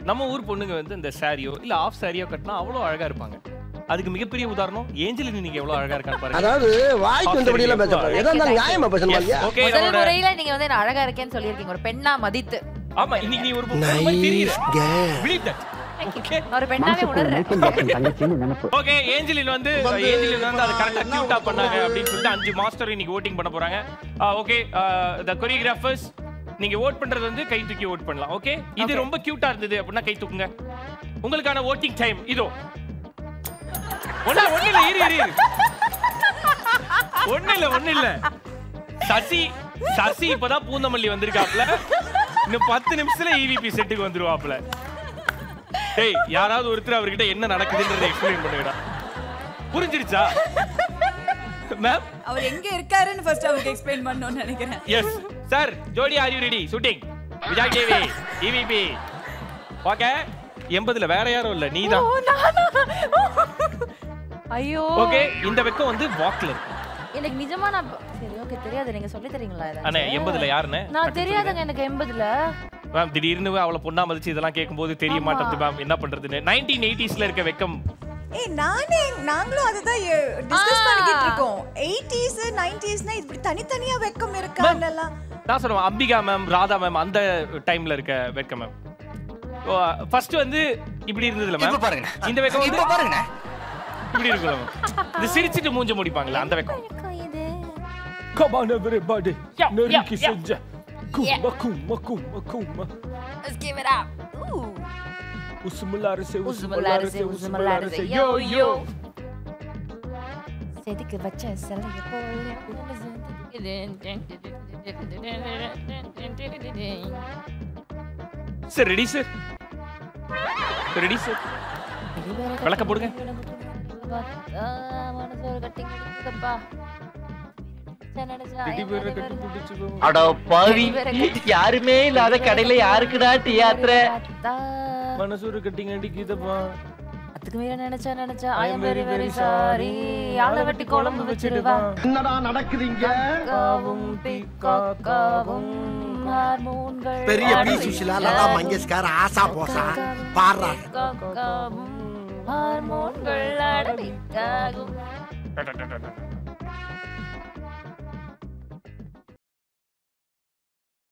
நம்ம ஊர் பொண்ணுங்க வந்து இந்த சாரியோ இல்ல ஆஃப் சாரியோ கட்டினா அவ்வளோ அழகா இருப்பாங்க அதுக்கு மிகப்பெரிய உதாரணம் ஏஞ்சலின் நீங்க எவ்வளவு அழகா இருக்கான்னு பாருங்க அதாவது வாய்க்கு வந்தபடி எல்லாம் பேசக்கூடாது எதா இருந்தாலும் நியாயமா பேசணும் இல்லையா ஓகே முதல் முறையில நீங்க வந்து நான் அழகா இருக்கேன்னு சொல்லியிருக்கீங்க ஒரு பெண்ணா மதித்து ஆமா இன்னைக்கு நீ ஒரு பொண்ணு மாதிரி தெரியுற believe that ஓகே நான் ஒரு பெண்ணாவே உணர்றேன் ஓகே ஏஞ்சலின் வந்து ஏஞ்சலின் வந்து அதை கரெக்டா கியூட்டா பண்ணாங்க அப்படின்னு சொல்லிட்டு அஞ்சு மாஸ்டர் இன்னைக்கு ஓட்டிங் பண்ண போறாங்க ஓகே த கொரியோகிராஃபர்ஸ் நீங்க ஓட் பண்றது வந்து கை தூக்கி ஓட் பண்ணலாம் ஓகே இது ரொம்ப கியூட்டா இருந்தது அப்படின்னா கை தூக்குங்க உங்களுக்கான ஓட்டிங் டைம் இதோ ஒண்ணு ஒண்ணு இல்ல இரு இரு இரு. ஒண்ணு இல்ல ஒண்ணு இல்ல சசி சசி இப்பதான் பூந்தமல்லி வந்திருக்காப்ல இன்னும் பத்து நிமிஷத்துல இவிபி செட்டுக்கு வந்துருவாப்ல டேய் யாராவது ஒருத்தர் அவர்கிட்ட என்ன நடக்குதுன்றதை எக்ஸ்பிளைன் பண்ணுங்கடா புரிஞ்சிருச்சா மேம் அவர் எங்க இருக்காருன்னு ஃபர்ஸ்ட் அவருக்கு எக்ஸ்பிளைன் பண்ணணும்னு நினைக்கிறேன் yes sir Jodi are you ready shooting Vijay TV EVP okay எண்பதுல வேற யாரும் இல்ல நீ தான் ஐயோ ஓகே இந்த வெக்கம் வந்து வாக்ல இருக்கு எனக்கு நிஜமா நான் சரி ஓகே தெரியாது நீங்க சொல்லி தரீங்களா அண்ணே ஏதாச்சும்? எண்பதுல யாருன்னு நான் தெரியாதுங்க எனக்கு எண்பதுல மேம் திடீர்னு அவளை பொண்ணா மதிச்சு இதெல்லாம் கேட்கும்போது தெரிய ஆமா. மாட்டேங்குது மேம் என்ன பண்றதுன்னு நைன்டீன் எயிட்டிஸ்ல இருக்க வெக்கம் ஏய் நானே நாங்களும் அதுதான் டிஸ்கஸ் பண்ணிக்கிட்டு இருக்கோம் 80s 90ஸ்னா இப்படி தனித்தனியா வெக்கம் இருக்காங்கலாம் நான் சொல்லுவேன் அம்பிகா மேம் ராதா மேம் அந்த டைம்ல இருக்க வெக்கம் மேம் ஃபர்ஸ்ட் வந்து இப்படி இருந்ததுல மேம் இப்ப பாருங்க இந்த வெக்கம் வந்து இப்ப பாருங்க இப்படி இருக்குல்ல மேம் இது சிரிச்சிட்டு மூஞ்ச முடிப்பாங்களா அந்த வெக்கம் இது Come on everybody. Yeah, நெருக்கி yeah, yeah. செஞ்ச. கும்ம கும்ம கும்ம கும்ம. Let's give it up. Ooh. உசுமலாரசே உசுமலாரசே, உசுமலாரசே, yo, yo. செதுக்கு வச்ச சிலைய போல sir ready sir ready sir விளக்க போடுங்க. அட பாவி யாருமே இல்லாத கடையில யாருக்குடா டீ ஆத்துற மனசூரு கட்டிங் அடிக்குதப்பா அதுக்கு மேல நினைச்சா நினைச்சா I am very very sorry ஆள வெட்டி குழம்பு வச்சிருவா என்னடா நடக்குதுங்க காவும் பிக்காவும் ஹார்மோன்கள் பெரிய பி சுஷிலா லதா மங்கேஷ்கர் ஆசா போசா பாடுறா காவும் ஹார்மோன்கள் அடவிக்காகும்